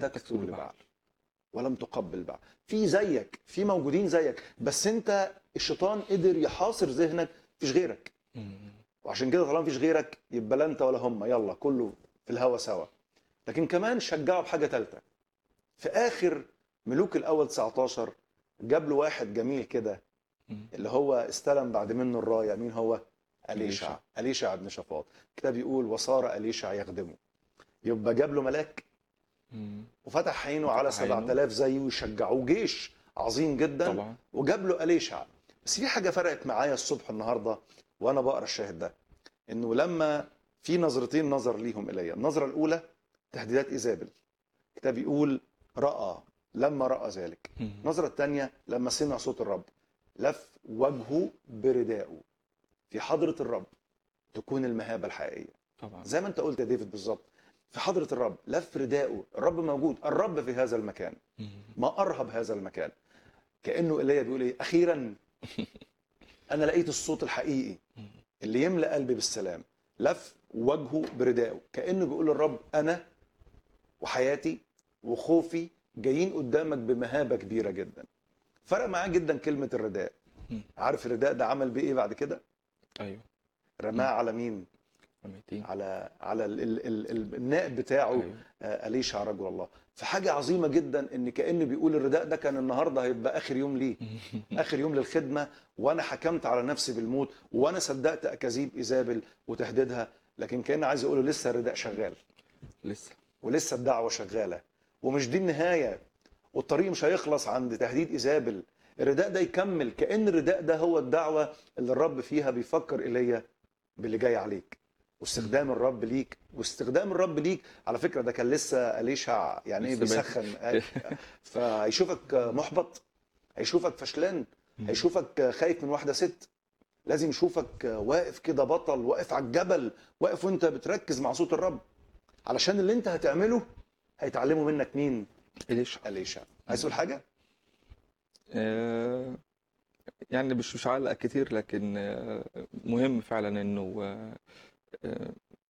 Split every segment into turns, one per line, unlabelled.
تكفر لبعل ولم تقبل بعل في زيك في موجودين زيك بس انت الشيطان قدر يحاصر ذهنك مفيش غيرك
مم.
وعشان كده طالما مفيش غيرك يبقى لا انت ولا هم يلا كله في الهوا سوا لكن كمان شجعه بحاجه ثالثه في اخر ملوك الاول 19 جاب له واحد جميل كده
مم.
اللي هو استلم بعد منه الرايه مين هو اليشع
أليشع.
اليشع بن شفاط الكتاب يقول وصار اليشع يخدمه يبقى جاب له ملاك
مم.
وفتح عينه على
فتح عينه.
7000 زيه ويشجعوه جيش عظيم جدا
طبعا
وجاب له اليشع بس في حاجه فرقت معايا الصبح النهارده وانا بقرا الشاهد ده انه لما في نظرتين نظر ليهم الي النظره الاولى تهديدات ايزابل الكتاب يقول راى لما راى ذلك
مم.
النظره الثانيه لما سمع صوت الرب لف وجهه بردائه في حضره الرب تكون المهابه الحقيقيه
طبعا
زي ما انت قلت يا ديفيد بالظبط في حضره الرب لف ردائه الرب موجود الرب في هذا المكان
مم.
ما ارهب هذا المكان كانه ايليا بيقول ايه اخيرا انا لقيت الصوت الحقيقي
مم.
اللي يملا قلبي بالسلام لف وجهه بردائه كانه بيقول للرب انا وحياتي وخوفي جايين قدامك بمهابه كبيره جدا فرق معاه جدا كلمه الرداء
مم.
عارف الرداء ده عمل بيه ايه بعد كده
ايوه
رماه على مين
رميتين
على على ال ال ال ال النائب بتاعه
ايوه
آه، أليشع رجل الله فحاجة عظيمة جدا ان كأن بيقول الرداء ده كان النهاردة هيبقى آخر يوم ليه آخر يوم للخدمة وأنا حكمت على نفسي بالموت وأنا صدقت أكاذيب إيزابل وتهديدها لكن كأن عايز يقوله لسه الرداء شغال
لسه
ولسه الدعوة شغالة ومش دي النهاية والطريق مش هيخلص عند تهديد إيزابل الرداء ده يكمل كأن الرداء ده هو الدعوة اللي الرب فيها بيفكر إليا باللي جاي عليك واستخدام الرب ليك واستخدام الرب ليك على فكرة ده كان لسه أليشع يعني ايه
لسه
بيسخن فهيشوفك محبط هيشوفك فشلان هيشوفك خايف من واحدة ست لازم يشوفك واقف كده بطل واقف على الجبل واقف وانت بتركز مع صوت الرب علشان اللي انت هتعمله هيتعلموا منك مين
ليش
أليشع عايز تقول حاجة
آه، يعني مش مش علق كتير لكن آه، مهم فعلا انه آه، آه،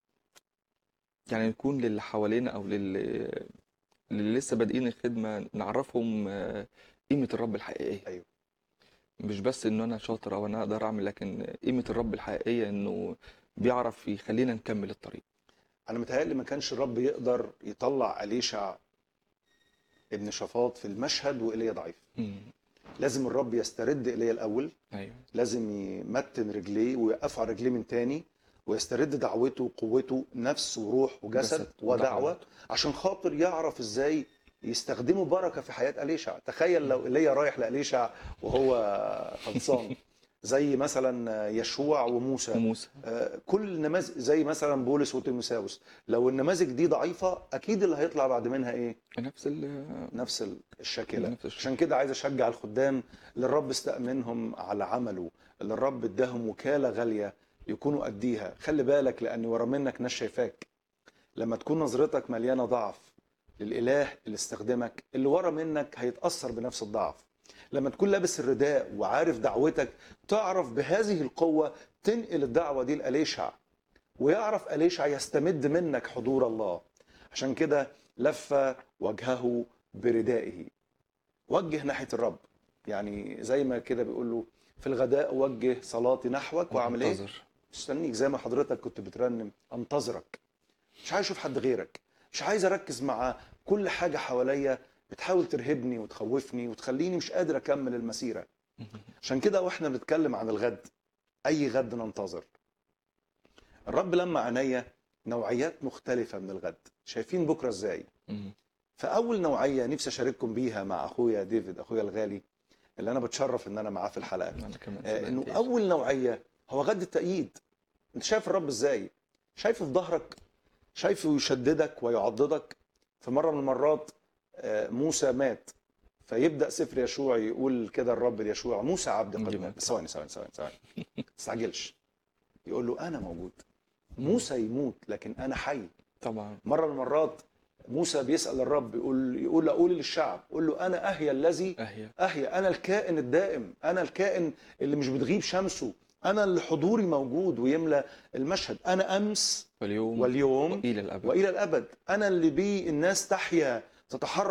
يعني نكون للي حوالينا او للي اللي لسه بادئين الخدمه نعرفهم آه، قيمه الرب الحقيقيه
أيوه.
مش بس ان انا شاطر او انا اقدر اعمل لكن قيمه الرب الحقيقيه انه بيعرف يخلينا نكمل الطريق
انا متهيألي ما كانش الرب يقدر يطلع أليشع ابن شفاط في المشهد وإيليا ضعيف
مم.
لازم الرب يسترد إيليا الأول
ايوه
لازم يمتن رجليه ويقف على رجليه من تاني ويسترد دعوته وقوته نفس وروح وجسد
جسد
ودعوة
ودعوة.
عشان خاطر يعرف ازاي يستخدموا بركة في حياة أليشع تخيل لو إيليا رايح لأليشع وهو خلصان زي مثلا يشوع وموسى
وموسى
آه، كل نماذج زي مثلا بولس وتيموساوس لو النماذج دي ضعيفة أكيد اللي هيطلع بعد منها إيه
نفس ال
نفس ال- الشاكله
نفس الشكل.
عشان كده عايز اشجع الخدام اللي الرب استأمنهم على عمله اللي الرب اداهم وكاله غاليه يكونوا قديها خلي بالك لان ورا منك ناس شايفاك لما تكون نظرتك مليانه ضعف للاله اللي استخدمك اللي ورا منك هيتاثر بنفس الضعف لما تكون لابس الرداء وعارف دعوتك تعرف بهذه القوه تنقل الدعوه دي لأليشع ويعرف أليشع يستمد منك حضور الله عشان كده لف وجهه بردائه وجه ناحيه الرب يعني زي ما كده بيقول له في الغداء وجه صلاتي نحوك واعمل ايه؟
انتظر.
مستنيك زي ما حضرتك كنت بترنم انتظرك مش عايز اشوف حد غيرك مش عايز اركز مع كل حاجه حواليا بتحاول ترهبني وتخوفني وتخليني مش قادر اكمل المسيره عشان كده واحنا بنتكلم عن الغد اي غد ننتظر الرب لما عينيا نوعيات مختلفه من الغد شايفين بكره ازاي
مم.
فاول نوعيه نفسي اشارككم بيها مع اخويا ديفيد اخويا الغالي اللي انا بتشرف ان انا معاه في الحلقه
انا كمان
آه، انه
صدقت.
اول نوعيه هو غد التأييد انت شايف الرب ازاي شايفه في ظهرك شايفه يشددك ويعضدك في مره من المرات آه، موسى مات فيبدا سفر يشوع يقول كده الرب ليشوع موسى عبد قد
نجيب
مات
لك.
بس ثواني ثواني ثواني ثواني ما تستعجلش يقول له انا موجود موسى يموت لكن انا حي
طبعا
مره من المرات موسى بيسال الرب يقول يقول اقول للشعب قول له انا اهيا الذي
اهيا
اهيا انا الكائن الدائم انا الكائن اللي مش بتغيب شمسه انا اللي حضوري موجود ويملى المشهد انا امس
واليوم
واليوم
الى الابد
والى الابد انا اللي بيه الناس تحيا تتحرك